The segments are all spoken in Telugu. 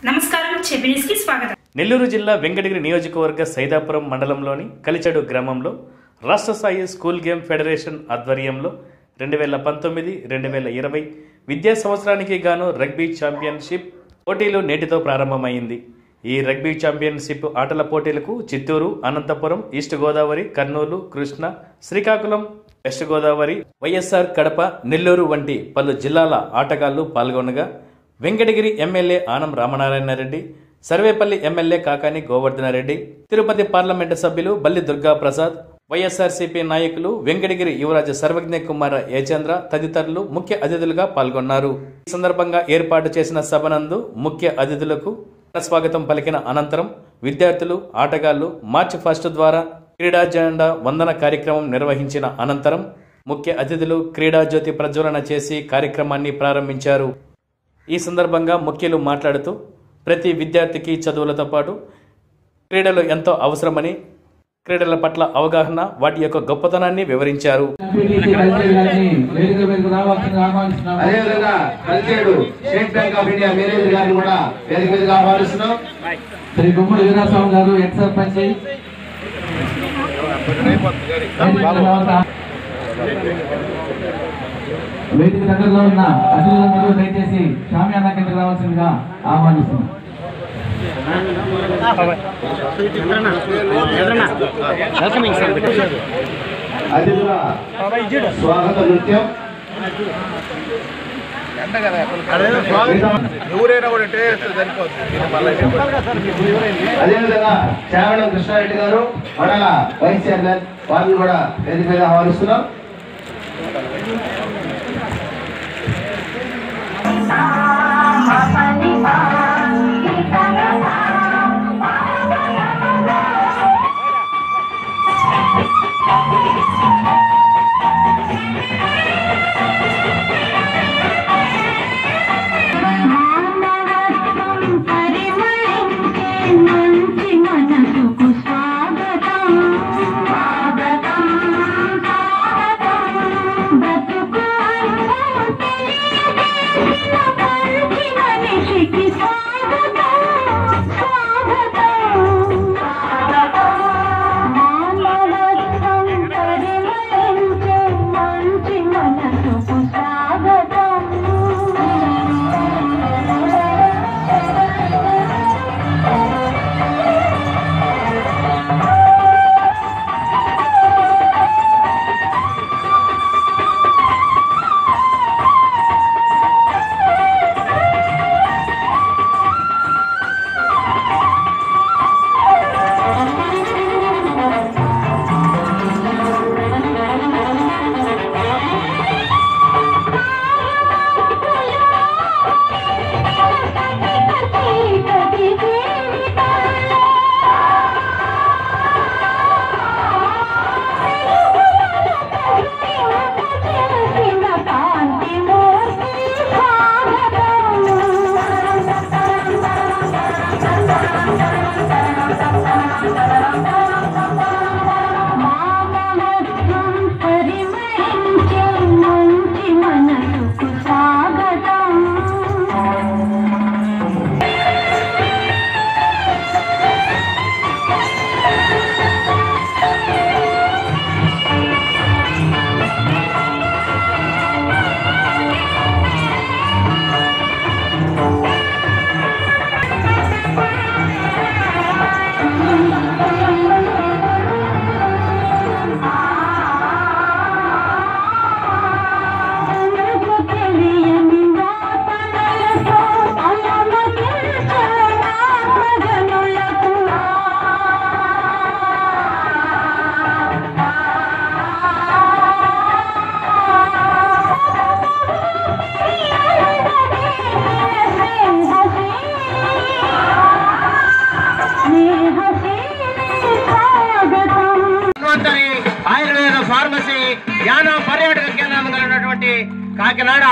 నమస్కారం చెబినిస్ కి స్వాగతం నెల్లూరు జిల్లా వెంకటగిరి నియోజకవర్గ సైదాపురం మండలంలోని కలిచెడు గ్రామంలో రాష్ట్ర స్థాయి స్కూల్ గేమ్ ఫెడరేషన్ ఆధ్వర్యంలో రెండు వేల పంతొమ్మిది రెండు వేల ఇరవై విద్యా సంవత్సరానికి గాను రగ్బీ ఛాంపియన్షిప్ పోటీలు నేటితో ప్రారంభమైంది ఈ రగ్బీ ఛాంపియన్షిప్ ఆటల పోటీలకు Chittoor Anantapur east Godavari Kurnool Krishna Srikakulam west Godavari YSR Kadapa Nellore వంటి పలు జిల్లాల ఆటగాళ్లు పాల్గొనగా Venkatagiri MLA Anam Ramanarayana Reddy Sarvepalli MLA Kakani Govardhan Reddy Tirupati parliament సభ్యులు బల్లి దుర్గా ప్రసాద్ వైఎస్ఆర్సీపీ నాయకులు వెంకటగిరి యువరాజు సర్వజ్ఞ కుమార ఏచంద్ర తదితరులు ముఖ్య అతిథులుగా పాల్గొన్నారు ఈ సందర్భంగా ఏర్పాటు చేసిన సభనందు ముఖ్య అతిథులకు స్వాగతం పలికిన అనంతరం విద్యార్థులు ఆటగాళ్లు మార్చి ఫస్ట్ ద్వారా క్రీడా జెండా వందన కార్యక్రమం నిర్వహించిన అనంతరం ముఖ్య అతిథులు క్రీడా జ్యోతి ప్రజ్వలన చేసి కార్యక్రమాన్ని ప్రారంభించారు ఈ సందర్భంగా ముఖ్యులు మాట్లాడుతూ ప్రతి విద్యార్థికి చదువులతో పాటు క్రీడలు ఎంతో అవసరమని క్రీడల పట్ల అవగాహన వాటి యొక్క గొప్పతనాన్ని వివరించారు ఎంపీటీసీ కల్చర్ గారిని వేదిక మీదకు రావాల్సిందిగా ఆహ్వానిస్తున్నాము అదేవిధంగా కలిసేడు state bank of India manager గారిని కూడా వేదిక మీదుగా ఆహ్వానిస్తున్నాం శ్రీ గుమ్మడి వీరాస్వామి గారు ఎక్స్ సర్పంచ్ వేదిక దగ్గరలో ఉన్న అతిథులందరూ దయచేసి షామియానా కిందకు రావాల్సిందిగా ఆహ్వానిస్తున్నాం అతిథుల స్వాగత నృత్యం ఎవరైనా కూడా టేస్ట్ సరిపోతుంది అదేవిధంగా శ్రావణం కృష్ణారెడ్డి గారు మండల వైస్ చైర్మన్ వారిని కూడా వేదిక మీద ఆహ్వానిస్తున్నాం మానవత్వం పరిమళించే మంచి మనసుకు స్వాగతం స్వాగతం స్వాగతం బ్రతుకు అర్థం తెలియజేసిన మంచి మనిషికి స్వాగతం స్వాగతం స్వాగతం మానవత్వం పరిమళించే మంచి మనసుకు స్వాగతం మానవత్వం పరిమళించే మంచి మనసుకు స్వాగతం తనకు తెలియని వాతనలతో అలమటించే నా ప్రజనులకు స్వాగతం ధన్వంతరి ఆయుర్వేద ఫార్మసీ జ్ఞానం పర్యాటక కేంద్రం కలిగినటువంటి కాకినాడ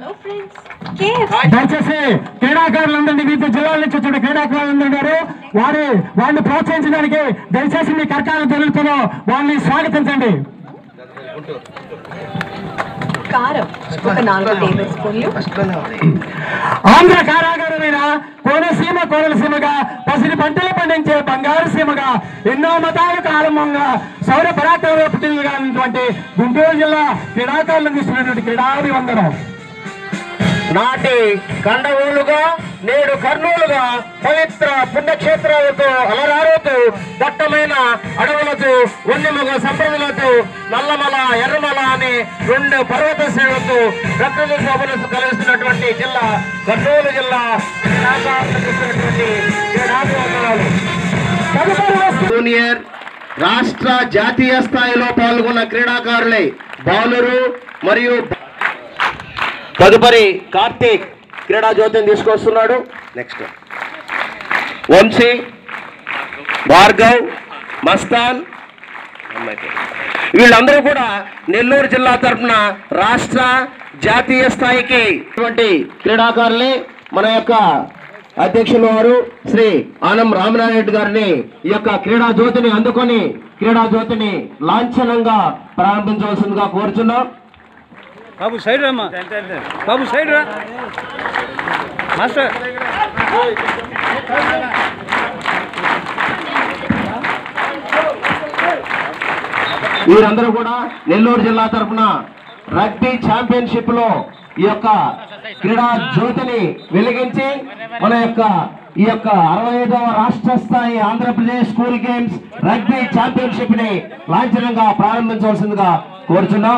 దయచేసి క్రీడాకారులందరినీ వివిధ జిల్లాల నుంచి వచ్చిన క్రీడాకారులందరూ ఉన్నారు వారి వారిని ప్రోత్సహించడానికి దయచేసి మీ కర్కాలను తెలుపుతున్నాం వాళ్ళని స్వాగతించండి కారం ఒక నాలుగు టేబుల్ స్పూన్లు ఆంధ్ర కారాగారమైన కోనసీమ కోనసీమగా పసిడి పంటలు పండించే బంగారు సీమగా ఎన్నో మతాల కాలంగా సౌర పరాక్రమ పుట్టినగా ఉన్నటువంటి గుంటూరు జిల్లా క్రీడాకారులను తీసుకున్నటువంటి క్రీడాభివందనం నాటి కండవోలుగా నేడు కర్నూలుగా పవిత్ర పుణ్యక్షేత్రాలతో అలరారుతూ దట్టమైన అడవులతో వన్యముగ సంప్రదులతో నల్లమల ఎర్రమల అనే రెండు పర్వత శ్రేణులతో ప్రకృతి శోభను కలిగిస్తున్నటువంటి జిల్లా కర్నూలు జిల్లా క్రీడాకారులకు ఇస్తున్నటువంటి క్రీడాభివందనాలు. జూనియర్ రాష్ట్ర జాతీయ స్థాయిలో పాల్గొన్న క్రీడాకారులే బౌలరు మరియు తదుపరి కార్తీక్ క్రీడా జ్యోతిని తీసుకొస్తున్నాడు నెక్స్ట్ వంశీ భార్గవ్ మస్తాన్ వీళ్ళందరూ కూడా నెల్లూరు జిల్లా తరఫున రాష్ట్ర జాతీయ స్థాయికి ఇటువంటి క్రీడాకారులే మన యొక్క అధ్యక్షులు వారు శ్రీ ఆనం రామనారాయణ రెడ్డి గారిని ఈ యొక్క క్రీడా జ్యోతిని అందుకొని క్రీడా జ్యోతిని లాంఛనంగా ప్రారంభించవలసిందిగా కోరుచున్నాం బాబు సైడ్ రామ్మా బాబు సైడ్ రా మాస్టర్ వీరందరూ కూడా నెల్లూరు జిల్లా తరఫున రగ్బీ ఛాంపియన్షిప్ లో ఈ యొక్క క్రీడా జ్యోతిని వెలిగించి మన యొక్క ఈ యొక్క అరవై ఐదవ రాష్ట్ర స్థాయి Andhra Pradesh school games rugby championship ని లాంఛనంగా ప్రారంభించవలసిందిగా కోరుచున్నాం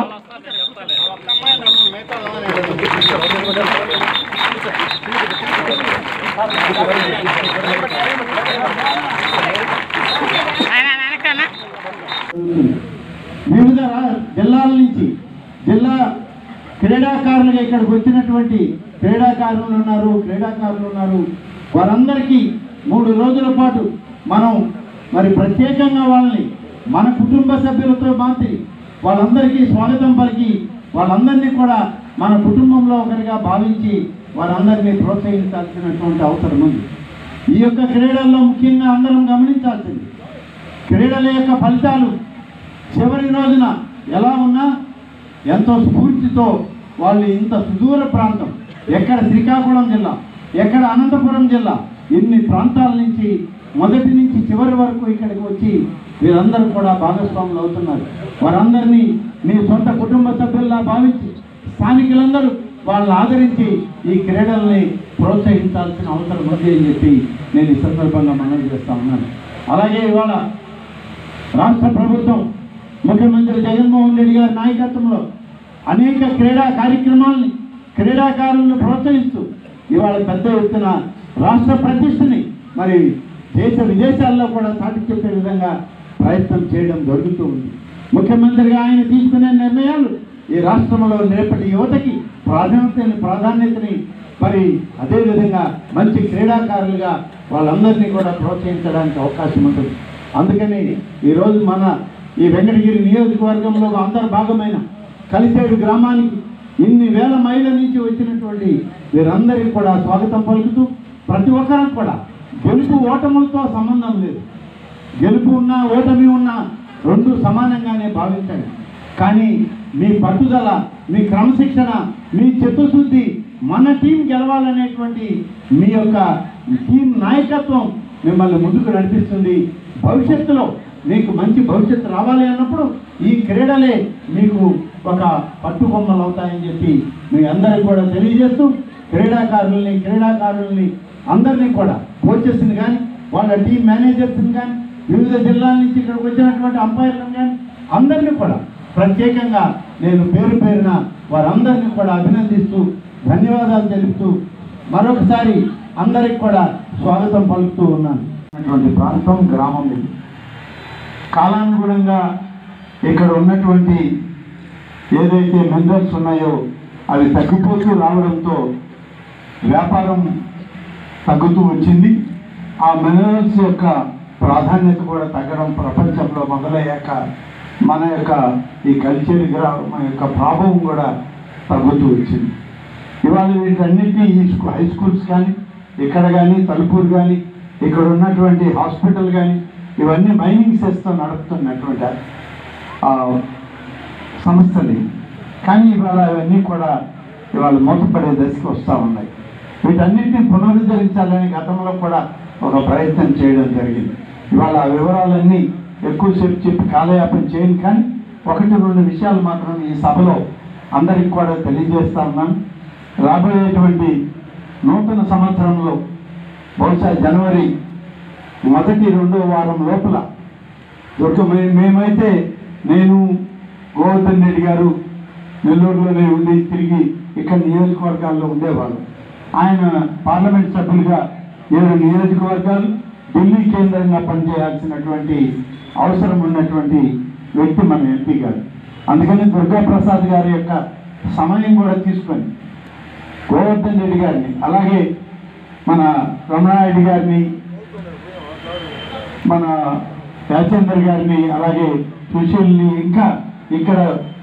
వివిధ రా- జిల్లాల నుంచి జిల్లా క్రీడాకారులుగా ఇక్కడికి వచ్చినటువంటి క్రీడాకారులు ఉన్నారు క్రీడాకారులు ఉన్నారు వారందరికీ మూడు రోజుల పాటు మనం మరి ప్రత్యేకంగా వాళ్ళని మన కుటుంబ సభ్యులతో మాత్రి వాళ్ళందరికీ స్వాగతం పలికి వాళ్ళందరినీ కూడా మన కుటుంబంలో ఒకరిగా భావించి వారందరినీ ప్రోత్సహించాల్సినటువంటి అవసరం ఉంది ఈ యొక్క క్రీడల్లో ముఖ్యంగా అందరం గమనించాల్సింది క్రీడల యొక్క ఫలితాలు చివరి రోజున ఎలా ఉన్నా ఎంతో స్ఫూర్తితో వాళ్ళు ఇంత సుదూర ప్రాంతం ఎక్కడ శ్రీకాకుళం జిల్లా ఎక్కడ అనంతపురం జిల్లా ఎన్ని ప్రాంతాల నుంచి మొదటి నుంచి చివరి వరకు ఇక్కడికి వచ్చి వీరందరూ కూడా భాగస్వాములు అవుతున్నారు వారందరినీ మీ సొంత కుటుంబ సభ్యుల్లా భావించి స్థానికులందరూ వాళ్ళని ఆదరించి ఈ క్రీడల్ని ప్రోత్సహించాల్సిన అవసరం ఉంది అని చెప్పి నేను ఈ సందర్భంగా మనవి చేస్తా ఉన్నాను అలాగే ఇవాళ రాష్ట్ర ప్రభుత్వం ముఖ్యమంత్రి జగన్మోహన్ రెడ్డి గారి నాయకత్వంలో అనేక క్రీడా కార్యక్రమాలని క్రీడాకారులను ప్రోత్సహిస్తూ ఇవాళ పెద్ద ఎత్తున రాష్ట్ర ప్రతిష్టని మరి దేశ విదేశాల్లో కూడా చాటి చెప్పే విధంగా ప్రయత్నం చేయడం జరుగుతూ ఉంది ముఖ్యమంత్రిగా ఆయన తీసుకునే నిర్ణయాలు ఈ రాష్ట్రంలో రేపటి యువతకి ప్రాధాన్యతని ప్రాధాన్యతని మరి అదేవిధంగా మంచి క్రీడాకారులుగా వాళ్ళందరినీ కూడా ప్రోత్సహించడానికి అవకాశం ఉంటుంది అందుకని ఈరోజు మన ఈ వెంకటగిరి నియోజకవర్గంలో అందరు భాగమైన కలిసేడు గ్రామానికి ఇన్ని వేల మైళ్ళ నుంచి వచ్చినటువంటి వీరందరికీ కూడా స్వాగతం పలుకుతూ ప్రతి ఒక్కరికి కూడా గెలుపు ఓటములతో సంబంధం లేదు గెలుపు ఉన్నా ఓటమి ఉన్నా రెండు సమానంగానే భావించండి కానీ మీ పట్టుదల మీ క్రమశిక్షణ మీ చిత్తశుద్ధి మన టీం గెలవాలనేటువంటి మీ యొక్క టీం నాయకత్వం మిమ్మల్ని ముందుకు నడిపిస్తుంది భవిష్యత్తులో మీకు మంచి భవిష్యత్తు రావాలి అన్నప్పుడు ఈ క్రీడలే మీకు ఒక పట్టుకొమ్మలు అవుతాయని చెప్పి మీ అందరికి కూడా తెలియజేస్తూ క్రీడాకారుల్ని క్రీడాకారుల్ని అందరినీ కూడా కోచెస్ని కానీ వాళ్ళ టీం మేనేజర్స్ని కానీ వివిధ జిల్లాల నుంచి ఇక్కడికి వచ్చినటువంటి అంపైర్లను కానీ అందరినీ కూడా ప్రత్యేకంగా నేను పేరు పేరున వారందరినీ కూడా అభినందిస్తూ ధన్యవాదాలు తెలుపుతూ మరొకసారి అందరికి కూడా స్వాగతం పలుకుతూ ఉన్నాను అటువంటి ప్రాంతం గ్రామం ఇది కాలానుగుణంగా ఇక్కడ ఉన్నటువంటి ఏదైతే మినరల్స్ ఉన్నాయో అవి తగ్గిపోతూ రావడంతో వ్యాపారం తగ్గుతూ వచ్చింది ఆ మినరల్స్ యొక్క ప్రాధాన్యత కూడా తగ్గడం ప్రపంచంలో మొదలయ్యాక మన యొక్క ఈ కల్చర్ గ్రామం యొక్క ప్రభావం కూడా తగ్గుతూ వచ్చింది ఇవాళ వీటన్నిటినీ ఈ స్కూ హై స్కూల్స్ కానీ ఇక్కడ కానీ తలుపూరు కానీ ఇక్కడ ఉన్నటువంటి హాస్పిటల్ కానీ ఇవన్నీ మైనింగ్ సెస్తో నడుపుతున్నటువంటి ఆ, సంస్థని కానీ ఇవాళ అవన్నీ కూడా ఇవాళ మూతపడే దశకి వస్తూ ఉన్నాయి వీటన్నిటిని పునరుద్ధరించాలని గతంలో కూడా ఒక ప్రయత్నం చేయడం జరిగింది ఇవాళ ఆ వివరాలన్నీ ఎక్కువసేపు చెప్పి కాలయాపన చేయను కానీ ఒకటి రెండు విషయాలు మాత్రం ఈ సభలో అందరికి కూడా తెలియజేస్తా ఉన్నాను రాబోయేటువంటి నూతన సంవత్సరంలో బహుశా జనవరి మొదటి రెండో వారం లోపల దొరక మే- మేమైతే నేను గోవర్ధన్ రెడ్డి గారు నెల్లూరులోనే ఉండి తిరిగి ఇక్కడ నియోజకవర్గాల్లో ఉండేవాళ్ళు ఆయన పార్లమెంట్ సభ్యులుగా ఏడు నియోజకవర్గాలు ఢిల్లీ కేంద్రంగా పనిచేయాల్సినటువంటి అవసరం ఉన్నటువంటి వ్యక్తి మన ఎంపీ గారు అందుకని దుర్గా ప్రసాద్ గారి యొక్క సమయం కూడా తీసుకొని గోవర్ధన్ రెడ్డి గారిని అలాగే మన రమణారెడ్డి గారిని మన రాజేందర్ గారిని అలాగే సుశీల్ని ఇంకా ఇక్కడ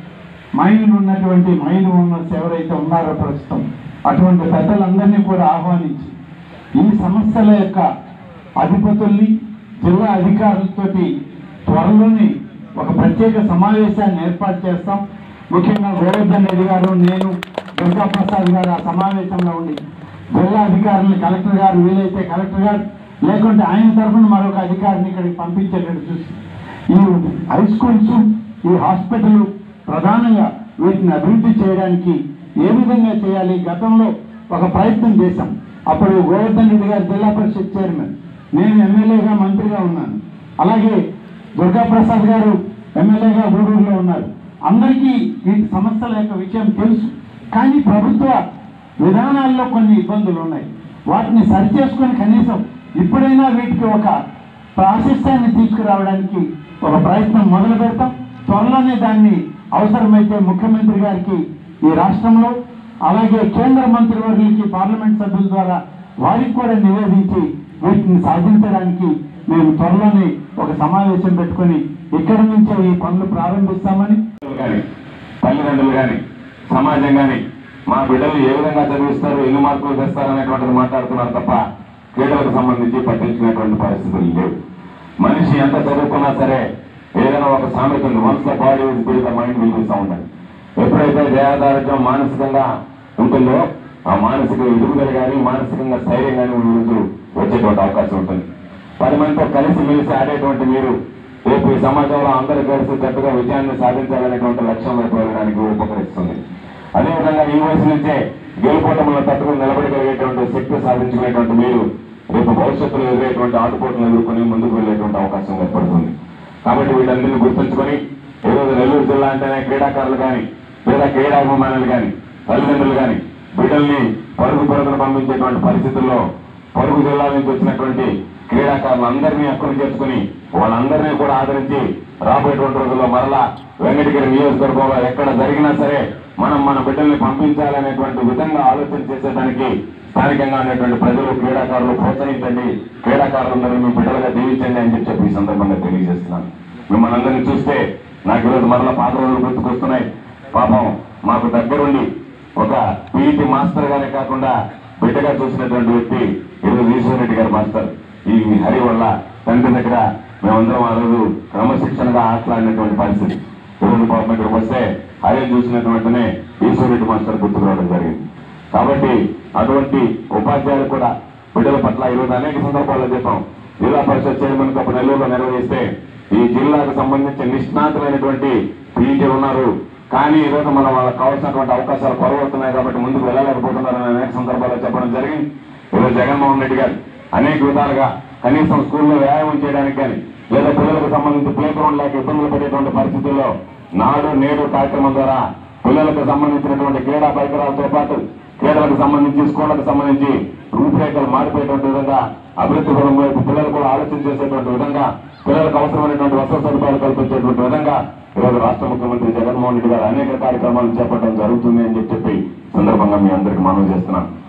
మైన్ ఉన్నటువంటి మైన్ ఓనర్స్ ఎవరైతే ఉన్నారో ప్రస్తుతం అటువంటి పెద్దలందరినీ కూడా ఆహ్వానించి ఈ సమస్యల యొక్క అధిపతుల్ని జిల్లా అధికారులతోటి త్వరలోనే ఒక ప్రత్యేక సమావేశాన్ని ఏర్పాటు చేస్తాం ముఖ్యంగా గోవర్ధన్ రెడ్డి గారు నేను దుర్గా ప్రసాద్ గారు ఆ సమావేశంలో ఉండి జిల్లా అధికారులను కలెక్టర్ గారు వీలైతే కలెక్టర్ గారు లేకుంటే ఆయన తరఫున మరొక అధికారిని ఇక్కడికి పంపించేటట్టు చూసి ఈ హై స్కూల్స్ ఈ హాస్పిటల్ ప్రధానంగా వీటిని అభివృద్ధి చేయడానికి ఏ విధంగా చేయాలి గతంలో ఒక ప్రయత్నం చేశాం అప్పుడు గోవర్ధన్ రెడ్డి గారు జిల్లా పరిషత్ చైర్మన్ నేను ఎమ్మెల్యేగా మంత్రిగా ఉన్నాను అలాగే దుర్గా ప్రసాద్ గారు ఎమ్మెల్యేగా గూడూరులో ఉన్నారు అందరికీ వీటి సమస్యల యొక్క విషయం తెలుసు కానీ ప్రభుత్వ విధానాల్లో కొన్ని ఇబ్బందులు ఉన్నాయి వాటిని సరిచేసుకొని కనీసం ఇప్పుడైనా వీటికి ఒక ప్రాశస్త్యాన్ని తీసుకురావడానికి ఒక ప్రయత్నం మొదలు పెడతాం త్వరలోనే దాన్ని అవసరమైతే ముఖ్యమంత్రి గారికి ఈ రాష్ట్రంలో అలాగే కేంద్ర మంత్రివర్యులకి పార్లమెంట్ సభ్యుల ద్వారా వారికి కూడా నివేదించి వీటిని సాధించడానికి మేము త్వరలోనే ఒక సమావేశం పెట్టుకొని ఇక్కడి నుంచే ఈ పనులు ప్రారంభిస్తామని కానీ తల్లిదండ్రులు కానీ సమాజం కానీ మా బిడ్డలు ఏ విధంగా చదివిస్తారు ఎన్ని మార్కులు తెస్తారు అనేటువంటిది మాట్లాడుతున్నారు తప్ప క్రీడలకు సంబంధించి పట్టించుకునేటువంటి పరిస్థితులు లేవు మనిషి ఎంత చదువుకున్నా సరే ఏదైనా ఒక సామెత ఉంది once the body is well the mind will be sound అని ఎప్పుడైతే దేహదారిద్ర్యం మానసికంగా ఉంటుందో ఆ మానసిక ఎదుగుదల కానీ మానసికంగా స్థైర్యం కానీ రోజు వచ్చేటువంటి అవకాశం ఉంటుంది పది మందితో కలిసి మెలిసి ఆడేటువంటి మీరు రేపు ఈ సమాజంలో అందరూ కలిసి జట్టుగా విజయాన్ని సాధించాలనేటువంటి లక్ష్యం వైపు వెళ్ళడానికి ఉపకరిస్తుంది అదేవిధంగా ఈ వయసు నుంచే గెలుపోటములను తట్టుకుని నిలబడగలిగేటువంటి శక్తి సాధించుకునేటువంటి మీరు రేపు భవిష్యత్తులో ఎదురేటువంటి ఆటుపోటులను ఎదుర్కొని ముందుకు వెళ్ళేటువంటి అవకాశం ఏర్పడుతుంది కాబట్టి వీటన్నిటిని గుర్తుంచుకొని ఈరోజు నెల్లూరు జిల్లా అంటేనే క్రీడాకారులు కానీ లేదా క్రీడా అభిమానులు కానీ తల్లిదండ్రులు కానీ బిడ్డల్ని పరుగు పరుగును పంపించేటువంటి పరిస్థితుల్లో పొరుగు జిల్లా నుంచి వచ్చినటువంటి క్రీడాకారులు అందరినీ అక్కును చేర్చుకుని వాళ్ళందరినీ కూడా ఆదరించి రాబోయేటువంటి రోజుల్లో మరలా వెంకటగిరి నియోజకవర్గంలో ఎక్కడ జరిగినా సరే మనం మన బిడ్డల్ని పంపించాలనేటువంటి విధంగా ఆలోచన చేసేదానికి స్థానికంగా ఉన్నటువంటి ప్రజలు క్రీడాకారులు ప్రోత్సహించండి క్రీడాకారులందరూ మీ బిడ్డలుగా దీవించండి అని చెప్పి ఈ సందర్భంగా తెలియజేస్తున్నాను మిమ్మల్ని అందరినీ చూస్తే నాకు ఈరోజు మరలా పాత రోజులు గుర్తుకొస్తున్నాయి పాపం మాకు దగ్గరుండి ఒక పీఈటీ మాస్టర్ గానే కాకుండా బిడ్డగా చూసినటువంటి వ్యక్తి ఈరోజు ఈశ్వర్ రెడ్డి గారు మాస్టర్ ఈ హరి వల్ల తండ్రి దగ్గర మేమందరం ఆ రోజు క్రమశిక్షణగా ఆటలాడినటువంటి పరిస్థితి ఈరోజు పాపం ఇక్కడికి వస్తే హరిని చూసినటువంటినే ఈశ్వర్ రెడ్డి మాస్టర్ గుర్తుకు రావడం జరిగింది కాబట్టి అటువంటి ఉపాధ్యాయులు కూడా బిడ్డల పట్ల ఈరోజు అనేక సందర్భాల్లో చెప్పాం జిల్లా పరిషత్ చైర్మన్ కప్ నెల్లూరులో నిర్వహిస్తే ఈ జిల్లాకు సంబంధించి నిష్ణాతులైనటువంటి పీఈటీ ఉన్నారు కానీ ఈరోజు మనం వాళ్ళకి కావాల్సినటువంటి అవకాశాలు కొరవడుతున్నాయి కాబట్టి ముందుకు వెళ్ళలేకపోతున్నారని అనేక సందర్భాల్లో చెప్పడం జరిగింది ఈరోజు జగన్మోహన్ రెడ్డి గారు అనేక విధాలుగా కనీసం స్కూల్లో వ్యాయామం చేయడానికి కానీ లేదా పిల్లలకు సంబంధించి ప్లే గ్రౌండ్ లేక ఇబ్బందులు పడేటువంటి పరిస్థితుల్లో నాడు నేడు కార్యక్రమం ద్వారా పిల్లలకు సంబంధించినటువంటి క్రీడా పరికరాలతో పాటు క్రీడలకు సంబంధించి స్కూళ్లకు సంబంధించి రూపురేఖలు మారిపోయేటువంటి విధంగా అభివృద్ధి పరం వైపు పిల్లలు కూడా ఆలోచన చేసేటువంటి విధంగా పిల్లలకు అవసరమైనటువంటి వసతి సదుపాయాలు కల్పించేటువంటి విధంగా ఈరోజు రాష్ట్ర ముఖ్యమంత్రి జగన్మోహన్ రెడ్డి గారు అనేక కార్యక్రమాలు చేపట్టడం జరుగుతుంది అని చెప్పి సందర్భంగా మీ అందరికీ మనవి చేస్తున్నాను